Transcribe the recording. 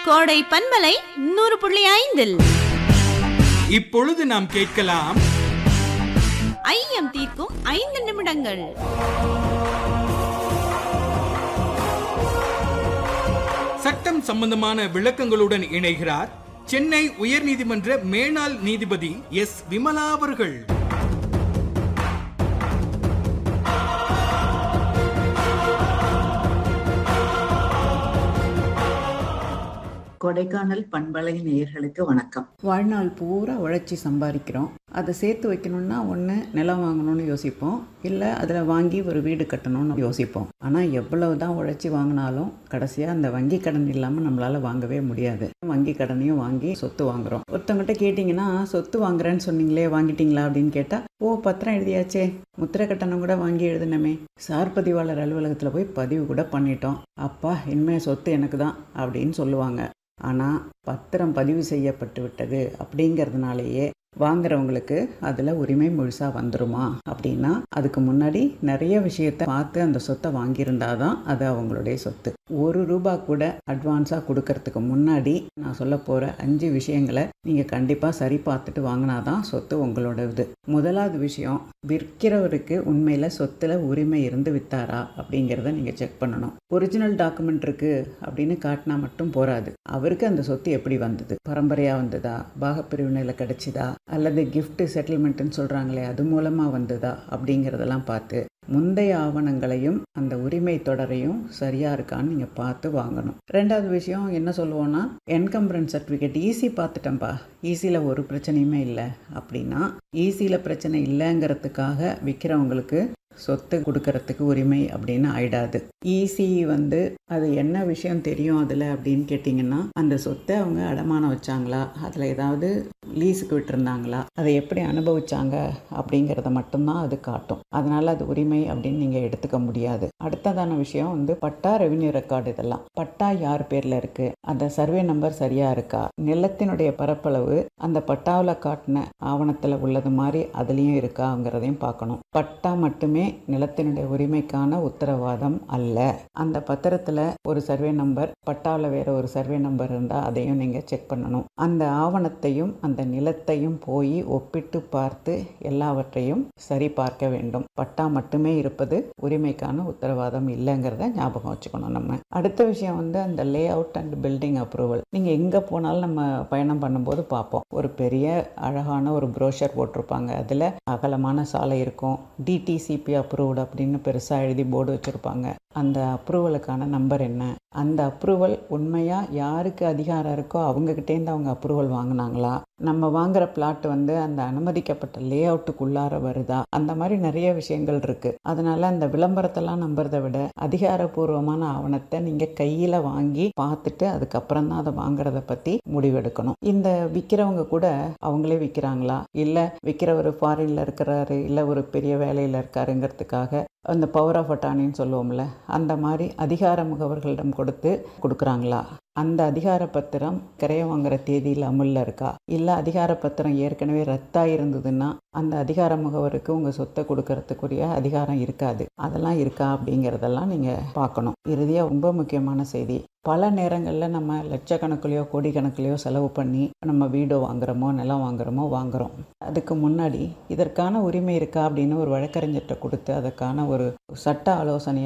கோடை பண்பலை நூறு புள்ளி ஐந்தில் இப்பொழுது நாம் கேட்கலாம் ஐயம் தீர்க்கும் ஐந்து நிமிடங்கள் சட்டம் சம்பந்தமான விளக்கங்களுடன் இணைகிறார் சென்னை உயர்நீதிமன்ற மேனாள் நீதிபதி எஸ் விமலா அவர்கள் கொடைக்கானல் பண்பலை நேயர்களுக்கு வணக்கம் வாழ்நாள் பூரா உழைச்சி சம்பாதிக்கிறோம் அதை சேர்த்து வைக்கணும்னா ஒன்று நிலம் வாங்கணும்னு யோசிப்போம் இல்லை அதில் வாங்கி ஒரு வீடு கட்டணும்னு யோசிப்போம் ஆனால் எவ்வளவு தான் உழைச்சி வாங்கினாலும் கடைசியாக அந்த வங்கி கடன் இல்லாமல் நம்மளால் வாங்கவே முடியாது வங்கி கடனையும் வாங்கி சொத்து வாங்குறோம் ஒருத்தவங்ககிட்ட கேட்டிங்கன்னா சொத்து வாங்குறேன்னு சொன்னீங்களே வாங்கிட்டீங்களா அப்படின்னு கேட்டால் ஓ பத்திரம் எழுதியாச்சே முத்திரை கட்டணம் கூட வாங்கி எழுதினமே சார் பதிவாளர் அலுவலகத்தில் போய் பதிவு கூட பண்ணிட்டோம் அப்பா இனிமே சொத்து எனக்கு தான் அப்படின்னு சொல்லுவாங்க ஆனால் பத்திரம் பதிவு செய்யப்பட்டு விட்டது அப்படிங்கிறதுனாலேயே வாங்குறவங்களுக்கு அதில் உரிமை முழுசாக வந்துருமா அப்படின்னா அதுக்கு முன்னாடி நிறைய விஷயத்த பார்த்து அந்த சொத்தை வாங்கியிருந்தா தான் அது அவங்களுடைய சொத்து ஒரு ரூபா கூட அட்வான்ஸாக கொடுக்கறதுக்கு முன்னாடி நான் சொல்ல போகிற அஞ்சு விஷயங்களை நீங்கள் கண்டிப்பாக சரி பார்த்துட்டு வாங்கினா தான் சொத்து உங்களோட இது முதலாவது விஷயம் விற்கிறவருக்கு உண்மையில் சொத்தில் உரிமை இருந்து வித்தாரா அப்படிங்கிறத நீங்கள் செக் பண்ணணும் ஒரிஜினல் டாக்குமெண்ட் இருக்கு அப்படின்னு காட்டினா மட்டும் போராது அவருக்கு அந்த சொத்து எப்படி வந்தது பரம்பரையாக வந்ததா பாகப்பிரிவினையில் கிடைச்சிதா அல்லது gift செட்டில்மெண்ட்டுன்னு சொல்கிறாங்களே அது மூலமாக வந்ததா அப்படிங்கிறதெல்லாம் பார்த்து முந்தைய ஆவணங்களையும் அந்த உரிமை தொடரையும் சரியா இருக்கான்னு நீங்கள் பார்த்து வாங்கணும் ரெண்டாவது விஷயம் என்ன சொல்லுவோன்னா என்கம்பரன்ஸ் சர்டிஃபிகேட் ஈஸி பார்த்துட்டேன்ப்பா ஈஸியில் ஒரு பிரச்சனையுமே இல்லை அப்படின்னா ஈஸியில் பிரச்சனை இல்லைங்கிறதுக்காக விற்கிறவங்களுக்கு சொத்து கொடுக்கறதுக்கு உரிமை அப்படின்னு ஆயிடாது ஈசி வந்து அது என்ன விஷயம் தெரியும் அதில் அப்படின்னு கேட்டிங்கன்னா அந்த சொத்தை அவங்க அடமானம் வச்சாங்களா அதில் ஏதாவது லீஸுக்கு விட்டுருந்தாங்களா அதை எப்படி அனுபவிச்சாங்க அப்படிங்கிறத மட்டும்தான் அது காட்டும் அதனால அது உரிமை அப்படின்னு நீங்கள் எடுத்துக்க முடியாது அடுத்ததான விஷயம் வந்து பட்டா ரெவென்யூ ரெக்கார்டு இதெல்லாம் பட்டா யார் பேரில் இருக்குது அந்த சர்வே நம்பர் சரியாக இருக்கா நிலத்தினுடைய பரப்பளவு அந்த பட்டாவில் காட்டின ஆவணத்தில் உள்ளது மாதிரி அதுலேயும் இருக்காங்கிறதையும் பார்க்கணும் பட்டா மட்டுமே நிலத்தினுடைய உரிமைக்கான உத்தரவாதம் அல்ல அந்த பத்திரத்தில் ஒரு சர்வே நம்பர் பட்டாவில் வேற ஒரு சர்வே நம்பர் இருந்தால் அதையும் நீங்கள் செக் பண்ணணும் அந்த ஆவணத்தையும் அந்த நிலத்தையும் போய் ஒப்பிட்டு பார்த்து எல்லாவற்றையும் சரி பார்க்க வேண்டும் பட்டா மட்டுமே இருப்பது உரிமைக்கான உத்தரவாதம் இல்லைங்கிறத ஞாபகம் வச்சுக்கணும் நம்ம அடுத்த விஷயம் வந்து அந்த layout and building approval நீங்கள் எங்கே போனாலும் நம்ம பயணம் பண்ணும்போது பார்ப்போம் ஒரு பெரிய அழகான ஒரு ப்ரோஷர் போட்டிருப்பாங்க அதில் அகலமான சாலை இருக்கும் டிடிசிபி அப்ரூவ்டு அப்படின்னு பெருசாக எழுதி போர்டு வச்சுருப்பாங்க அந்த அப்ரூவலுக்கான நம்பர் என்ன அந்த அப்ரூவல் உண்மையாக யாருக்கு அதிகாரம் இருக்கோ அவங்கக்கிட்டேருந்து அவங்க அப்ரூவல் வாங்கினாங்களா நம்ம வாங்குற பிளாட் வந்து அந்த அனுமதிக்கப்பட்ட லே அவுட்டுக்குள்ளார வருதா அந்த மாதிரி நிறைய விஷயங்கள் இருக்குது அதனால அந்த விளம்பரத்தெல்லாம் நம்புறதை விட அதிகாரப்பூர்வமான ஆவணத்தை நீங்கள் கையில் வாங்கி பார்த்துட்டு அதுக்கப்புறம் தான் அதை வாங்குறத பற்றி முடிவெடுக்கணும் இந்த விற்கிறவங்க கூட அவங்களே விற்கிறாங்களா இல்லை விற்கிறவர் ஃபாரின்ல இருக்கிறாரு இல்லை ஒரு பெரிய வேலையில் இருக்காருங்கிறதுக்காக அந்த பவர் ஆஃப் அட்டானின்னு சொல்லுவோம்ல அந்த மாதிரி அதிகார முகவர்களிடம் கொடுத்து கொடுக்குறாங்களா அந்த அதிகார பத்திரம் கிரைய வாங்குற தேதியில் அமுல்ல இருக்கா இல்லை அதிகார பத்திரம் ஏற்கனவே ரத்தாக இருந்ததுன்னா அந்த அதிகார முகவருக்கு உங்கள் சொத்தை கொடுக்கறதுக்குரிய அதிகாரம் இருக்காது அதெல்லாம் இருக்கா அப்படிங்கிறதெல்லாம் நீங்கள் பார்க்கணும் இறுதியாக ரொம்ப முக்கியமான செய்தி பல நேரங்களில் நம்ம லட்சக்கணக்கிலையோ கோடிக்கணக்கிலையோ செலவு பண்ணி நம்ம வீடோ வாங்குறோமோ நிலம் வாங்குறோமோ வாங்குறோம் அதுக்கு முன்னாடி இதற்கான உரிமை இருக்கா அப்படின்னு ஒரு வழக்கறிஞர்கிட்ட கொடுத்து அதுக்கான ஒரு சட்ட ஆலோசனை